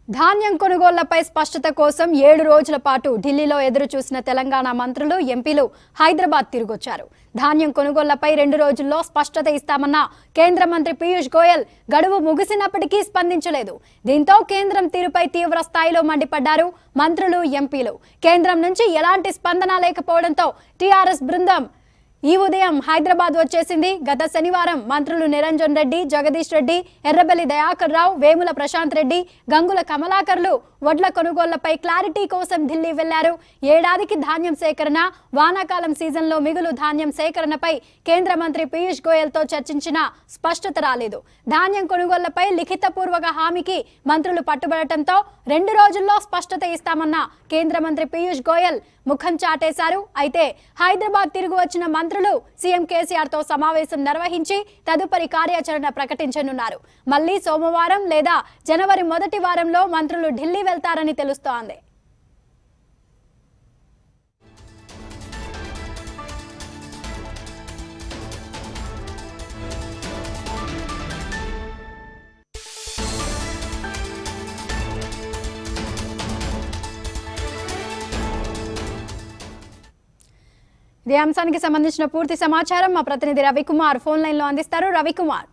ధాన్యం కొనుగోళ్లపై స్పష్టత కోసం ఏడు రోజుల పాటు ఢిల్లీలో ఎదురు చూసిన తెలంగాణ మంత్రులు ఎంపీలు హైదరాబాద్ తిరిగొచ్చారు ధాన్యం కొనుగోళ్లపై రెండు రోజుల్లో స్పష్టత ఇస్తామన్న కేంద్ర మంత్రి పీయూష్ గోయల్ గడువు ముగిసినప్పటికీ స్పందించలేదు దీంతో కేంద్రం తీరుపై తీవ్ర స్థాయిలో మండిపడ్డారు మంత్రులు ఎంపీలు కేంద్రం నుంచి ఎలాంటి స్పందన లేకపోవడంతో టీఆర్ఎస్ బృందం ఈ ఉదయం హైదరాబాద్ వచ్చేసింది గత శనివారం మంత్రులు నిరంజన్ రెడ్డి జగదీష్ రెడ్డి ఎర్రబెల్లి దయాకర్ రావు వేముల ప్రశాంత్ రెడ్డి గంగుల కమలాకర్లు వడ్ల కొనుగోళ్లపై క్లారిటీ కోసం ఢిల్లీ వెళ్లారు ఏడాదికి ధాన్యం సేకరణ వానాకాలం సీజన్లో మిగులు ధాన్యం సేకరణపై కేంద్ర మంత్రి పీయూష్ గోయల్తో చర్చించిన స్పష్టత రాలేదు ధాన్యం కొనుగోళ్లపై లిఖితపూర్వక హామీకి మంత్రులు పట్టుబడటంతో రెండు రోజుల్లో స్పష్టత ఇస్తామన్న కేంద్ర మంత్రి పీయూష్ గోయల్ ముఖం చాటేశారు అయితే హైదరాబాద్ తిరిగి వచ్చిన మంత్రులు సీఎం కేసీఆర్ తో సమావేశం నిర్వహించి తదుపరి కార్యాచరణ ప్రకటించనున్నారు మళ్లీ సోమవారం లేదా జనవరి మొదటి వారంలో మంత్రులు ఢిల్లీ వెళ్తారని తెలుస్తోంది ఇదే అంశానికి సంబంధించిన పూర్తి సమాచారం మా ప్రతినిధి రవికుమార్ ఫోన్ లైన్ లో అందిస్తారు రవికుమార్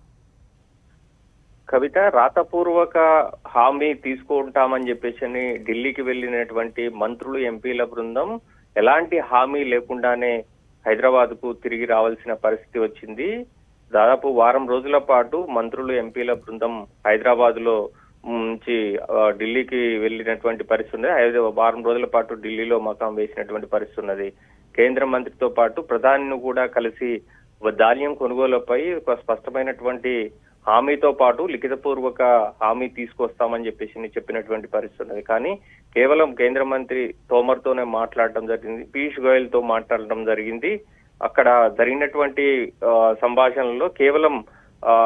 కవిత రాతపూర్వక హామీ తీసుకుంటామని చెప్పేసి అని ఢిల్లీకి వెళ్ళినటువంటి మంత్రులు ఎంపీల బృందం ఎలాంటి హామీ లేకుండానే హైదరాబాద్ కు తిరిగి రావాల్సిన పరిస్థితి వచ్చింది దాదాపు వారం రోజుల పాటు మంత్రులు ఎంపీల బృందం హైదరాబాద్ లో నుంచి ఆ, ఢిల్లీకి వెళ్ళినటువంటి పరిస్థితి ఉంది హైదరాబాద్ వారం రోజుల పాటు ఢిల్లీలో మకాం వేసినటువంటి పరిస్థితి ఉన్నది కేంద్ర మంత్రితో పాటు ప్రధానిని కూడా కలిసి ధాన్యం కొనుగోలుపై ఒక స్పష్టమైనటువంటి హామీతో పాటు లిఖితపూర్వక హామీ తీసుకొస్తామని చెప్పేసి చెప్పినటువంటి పరిస్థితి ఉన్నది కానీ కేవలం కేంద్ర మంత్రి తోమర్ తోనే మాట్లాడడం జరిగింది పీయూష్ గోయల్ తో మాట్లాడడం జరిగింది అక్కడ జరిగినటువంటి ఆ, సంభాషణలో కేవలం ఆ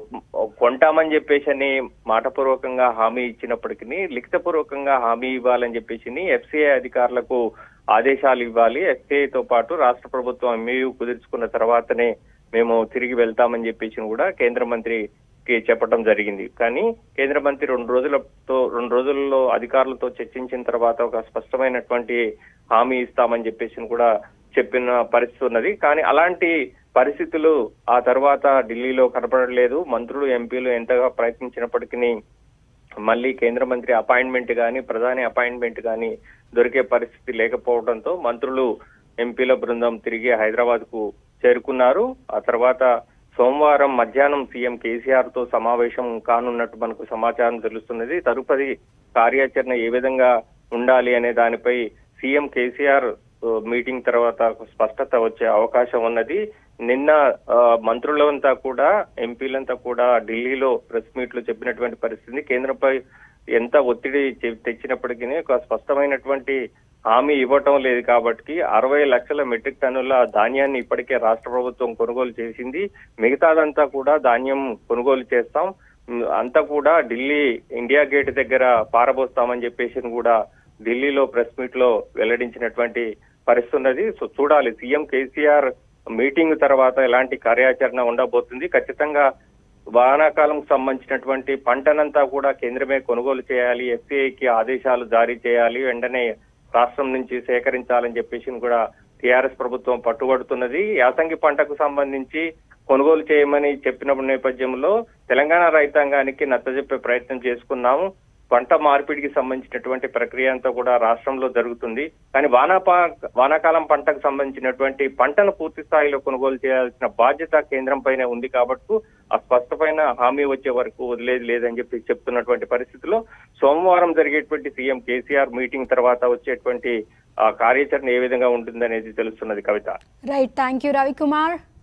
కొంటామని చెప్పేసి అని మాటపూర్వకంగా హామీ ఇచ్చినప్పటికీ లిఖితపూర్వకంగా హామీ ఇవ్వాలని చెప్పేసి ఎఫ్సిఐ అధికారులకు ఆదేశాలు ఇవ్వాలి ఎఫ్సిఐ తో పాటు రాష్ట్ర ప్రభుత్వం ఎంఏయూ కుదుర్చుకున్న తర్వాతనే మేము తిరిగి వెళ్తామని చెప్పేసి కూడా కేంద్ర మంత్రికి చెప్పడం జరిగింది కానీ కేంద్ర మంత్రి రెండు రోజులతో రెండు రోజుల్లో అధికారులతో చర్చించిన తర్వాత ఒక స్పష్టమైనటువంటి హామీ ఇస్తామని చెప్పేసి కూడా చెప్పిన పరిస్థితి ఉన్నది కానీ అలాంటి పరిస్థితులు ఆ తర్వాత ఢిల్లీలో కనపడలేదు మంత్రులు ఎంపీలు ఎంతగా ప్రయత్నించినప్పటికీ మళ్ళీ కేంద్ర మంత్రి అపాయింట్మెంట్ గాని ప్రధాని అపాయింట్మెంట్ గాని దొరికే పరిస్థితి లేకపోవడంతో మంత్రులు ఎంపీల బృందం తిరిగి హైదరాబాద్ కు చేరుకున్నారు ఆ తర్వాత సోమవారం మధ్యాహ్నం సీఎం కేసీఆర్ తో సమావేశం కానున్నట్టు మనకు సమాచారం తెలుస్తున్నది తదుపరి కార్యాచరణ ఏ విధంగా ఉండాలి అనే దానిపై సీఎం కేసీఆర్ ఆ, మీటింగ్ తర్వాత ఒక స్పష్టత వచ్చే అవకాశం ఉన్నది నిన్న ఆ, మంత్రులంతా కూడా ఎంపీలంతా కూడా ఢిల్లీలో ప్రెస్ మీట్ లో చెప్పినటువంటి పరిస్థితి కేంద్రంపై ఎంత ఒత్తిడి చె- తెచ్చినప్పటికీ ఒక స్పష్టమైనటువంటి హామీ ఇవ్వటం లేదు కాబట్టి అరవై లక్షల మెట్రిక్ టన్నుల ధాన్యాన్ని ఇప్పటికే రాష్ట్ర ప్రభుత్వం కొనుగోలు చేసింది మిగతాదంతా కూడా ధాన్యం కొనుగోలు చేస్తాం ఉమ్, అంతా కూడా ఢిల్లీ ఇండియా గేట్ దగ్గర పారబోస్తామని చెప్పేసి కూడా ఢిల్లీలో ప్రెస్ మీట్ లో వెల్లడించినటువంటి పరిస్థితి ఉన్నది సో చూడాలి సీఎం కేసీఆర్ మీటింగ్ తర్వాత ఎలాంటి కార్యాచరణ ఉండబోతుంది ఖచ్చితంగా వానాకాలం సంబంధించినటువంటి పంటనంతా కూడా కేంద్రమే కొనుగోలు చేయాలి ఎఫ్సిఐకి ఆదేశాలు జారీ చేయాలి వెంటనే రాష్ట్రం నుంచి సేకరించాలని చెప్పేసి కూడా టీఆర్ఎస్ ప్రభుత్వం పట్టుబడుతున్నది యాసంగి పంటకు సంబంధించి కొనుగోలు చేయమని చెప్పిన నేపథ్యంలో తెలంగాణ రైతాంగానికి నచ్చజెప్పే ప్రయత్నం చేసుకున్నాము పంట మార్పిడికి సంబంధించినటువంటి ప్రక్రియ అంతా కూడా రాష్ట్రంలో జరుగుతుంది కానీ వానాపా వానాకాలం పంటకు సంబంధించినటువంటి పంటను పూర్తి స్థాయిలో కొనుగోలు చేయాల్సిన బాధ్యత కేంద్రం పైనే ఉంది కాబట్టి ఆ స్పష్టమైన హామీ వచ్చే వరకు వదిలేదు లేదని చెప్పి చెప్తున్నటువంటి పరిస్థితిలో సోమవారం జరిగేటువంటి సీఎం కేసీఆర్ మీటింగ్ తర్వాత వచ్చేటువంటి ఆ కార్యాచరణ ఏ విధంగా ఉంటుందనేది తెలుస్తున్నది Kavitha right thank you Ravikumar